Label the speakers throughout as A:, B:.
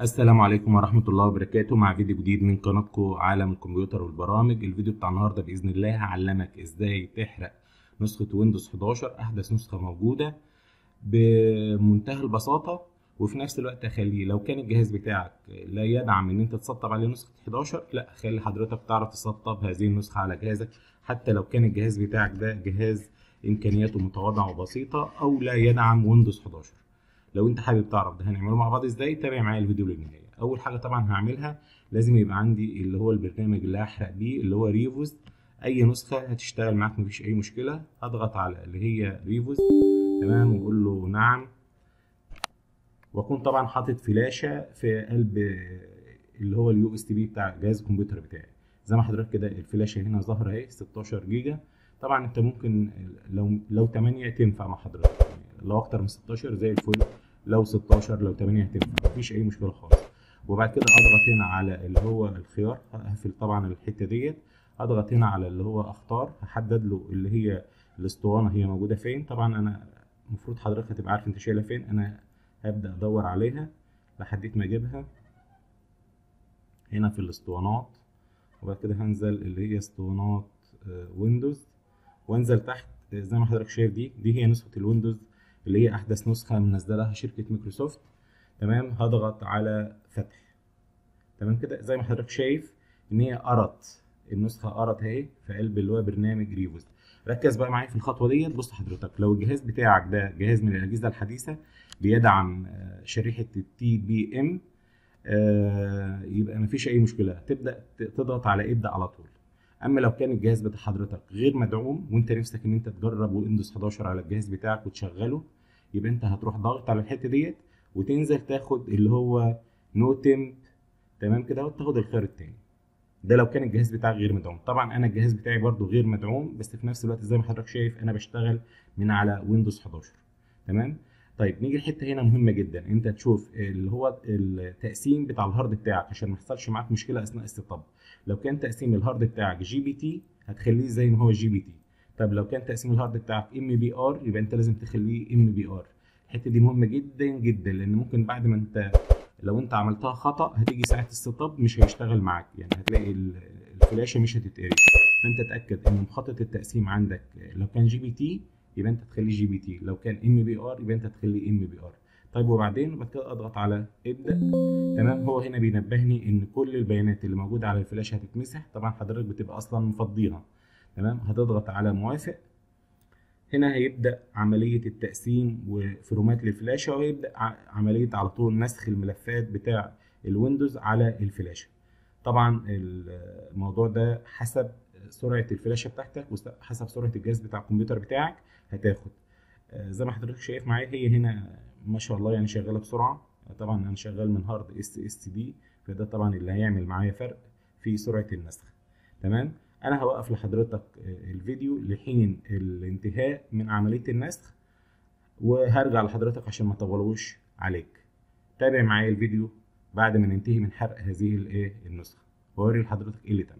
A: السلام عليكم ورحمة الله وبركاته مع فيديو جديد من قناتكم عالم الكمبيوتر والبرامج الفيديو بتاع النهاردة بإذن الله هعلمك ازاي تحرق نسخة ويندوز 11 أحدث نسخة موجودة بمنتهى البساطة وفي نفس الوقت اخليه لو كان الجهاز بتاعك لا يدعم ان انت تسطب عليه نسخة 11 لا خلي حضرتك تعرف تسطب هذه النسخة على جهازك حتى لو كان الجهاز بتاعك ده جهاز امكانياته متواضعة وبسيطة او لا يدعم ويندوز 11 لو انت حابب تعرف ده هنعمله مع بعض ازاي تابع معايا الفيديو للنهايه اول حاجه طبعا هعملها لازم يبقى عندي اللي هو البرنامج اللي هحرق بيه اللي هو ريفوز اي نسخه هتشتغل معاك مفيش اي مشكله اضغط على اللي هي ريفوز تمام واقول له نعم واكون طبعا حاطط فلاشه في قلب اللي هو اليو اس تي بي بتاع جهاز الكمبيوتر بتاعي زي ما حضرتك كده الفلاشه هنا ظاهره اهي 16 جيجا طبعا انت ممكن لو لو 8 تنفع مع حضرتك لو اكتر من 16 زي الفل لو 16 لو 8 هتنفع مفيش اي مشكله خالص وبعد كده اضغط هنا على اللي هو الخيار هقفل طبعا الحته ديت اضغط هنا على اللي هو اختار هحدد له اللي هي الاسطوانه هي موجوده فين طبعا انا المفروض حضرتك هتبقى عارف انت شايلها فين انا هبدا ادور عليها لحد ما اجيبها هنا في الاسطوانات وبعد كده هنزل اللي هي اسطوانات ويندوز وانزل تحت زي ما حضرتك شايف دي دي هي نسخه الويندوز اللي هي احدث نسخه منزلها شركه مايكروسوفت تمام هضغط على فتح تمام كده زي ما حضرتك شايف ان هي قرت النسخه قرت اهي في قلب اللي هو برنامج ريفوز ركز بقى معايا في الخطوه ديت بص حضرتك لو الجهاز بتاعك ده جهاز من الاجهزه الحديثه بيدعم شريحه التي بي ام يبقى مفيش اي مشكله تبدا تضغط على ابدا على طول اما لو كان الجهاز بتاع حضرتك غير مدعوم وانت نفسك ان انت تجرب ويندوز 11 على الجهاز بتاعك وتشغله يبقى انت هتروح ضاغط على الحته ديت وتنزل تاخد اللي هو نو تمب تمام كده وتاخد الخيار التاني ده لو كان الجهاز بتاعك غير مدعوم طبعا انا الجهاز بتاعي برده غير مدعوم بس في نفس الوقت زي ما حضرتك شايف انا بشتغل من على ويندوز 11 تمام طيب نيجي الحته هنا مهمه جدا انت تشوف اللي هو التقسيم بتاع الهارد بتاعك عشان ما يحصلش معاك مشكله اثناء السيت لو كان تقسيم الهارد بتاعك جي بي تي هتخليه زي ما هو جي بي تي طب لو كان تقسيم الهارد بتاعك ام بي ار يبقى انت لازم تخليه ام بي ار الحته دي مهمه جدا جدا لان ممكن بعد ما انت لو انت عملتها خطا هتيجي ساعه السيت مش هيشتغل معاك يعني هتلاقي الفلاشه مش هتتقري فانت اتاكد ان مخطط التقسيم عندك لو كان جي بي تي يبقى انت تخليه جي بي تي لو كان ام بي ار يبقى انت تخليه ام بي ار طيب وبعدين وبعد كده اضغط على ابدا تمام هو هنا بينبهني ان كل البيانات اللي موجوده على الفلاشه هتتمسح طبعا حضرتك بتبقى اصلا مفضيها تمام هتضغط على موافق هنا هيبدا عمليه التقسيم وفرومات للفلاشه وهيبدا عمليه على طول نسخ الملفات بتاع الويندوز على الفلاشه طبعا الموضوع ده حسب سرعه الفلاشه بتاعتك وحسب سرعه الجهاز بتاع الكمبيوتر بتاعك هتاخد زي ما حضرتك شايف معايا هي هنا ما شاء الله يعني شغاله بسرعه طبعا انا شغال من هارد اس اس دي فده طبعا اللي هيعمل معايا فرق في سرعه النسخ تمام انا هوقف لحضرتك الفيديو لحين الانتهاء من عمليه النسخ وهرجع لحضرتك عشان ما اطولوش عليك تابع معايا الفيديو بعد ما ننتهي من حرق هذه الايه النسخه واوري لحضرتك ايه اللي تم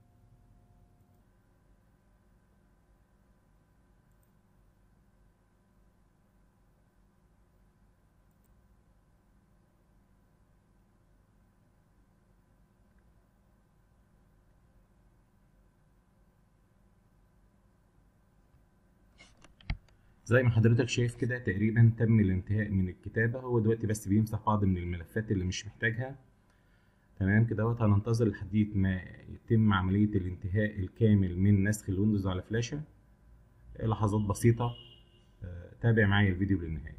A: زي ما حضرتك شايف كده تقريبا تم الانتهاء من الكتابة هو دلوقتي بس بيمسح بعض من الملفات اللي مش محتاجها تمام كده اهوت هننتظر لحد ما يتم عملية الانتهاء الكامل من نسخ الويندوز على فلاشة لحظات بسيطة تابع معايا الفيديو للنهاية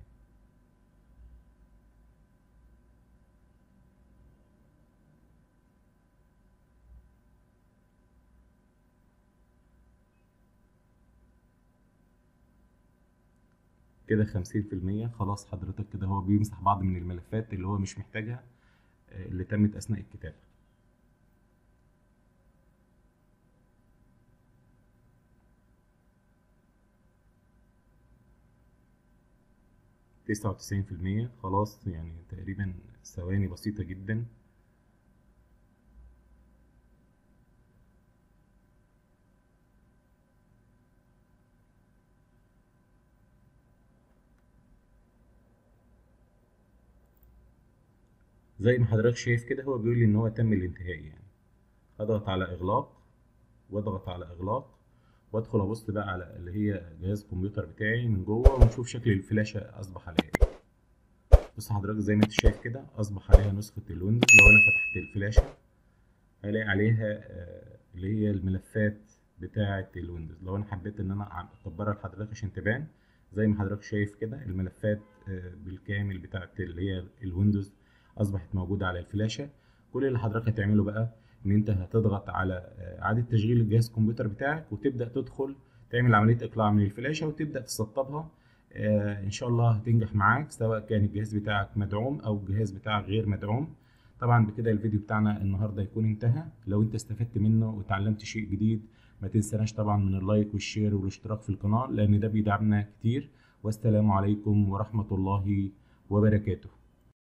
A: كده خمسين في المية خلاص حضرتك كده هو بيمسح بعض من الملفات اللي هو مش محتاجها اللي تمت أثناء الكتابة تسعة وتسعين في المية خلاص يعني تقريبا ثواني بسيطة جدا زي ما حضرتك شايف كده هو بيقول لي ان هو تم الانتهاء يعني اضغط على اغلاق واضغط على اغلاق وادخل ابص بقى على اللي هي جهاز الكمبيوتر بتاعي من جوه ونشوف شكل الفلاشه اصبح عليها ايه بص حضرتك زي ما انت شايف كده اصبح عليها نسخه الويندوز لو انا فتحت الفلاشه هلاقي عليها آه، اللي هي الملفات بتاعه الويندوز لو انا حبيت ان انا اكبرها لحضرتك عشان تبان زي ما حضرتك شايف كده الملفات آه، بالكامل بتاعه اللي هي الويندوز اصبحت موجوده على الفلاشه كل اللي حضرتك هتعمله بقى ان انت هتضغط على آه، اعاده تشغيل الجهاز الكمبيوتر بتاعك وتبدا تدخل تعمل عمليه اقلاع من الفلاشه وتبدا تسطبها آه، ان شاء الله هتنجح معاك سواء كان الجهاز بتاعك مدعوم او الجهاز بتاعك غير مدعوم طبعا بكده الفيديو بتاعنا النهارده يكون انتهى لو انت استفدت منه وتعلمت شيء جديد ما تنسناش طبعا من اللايك والشير والاشتراك في القناه لان ده بيدعمنا كتير والسلام عليكم ورحمه الله وبركاته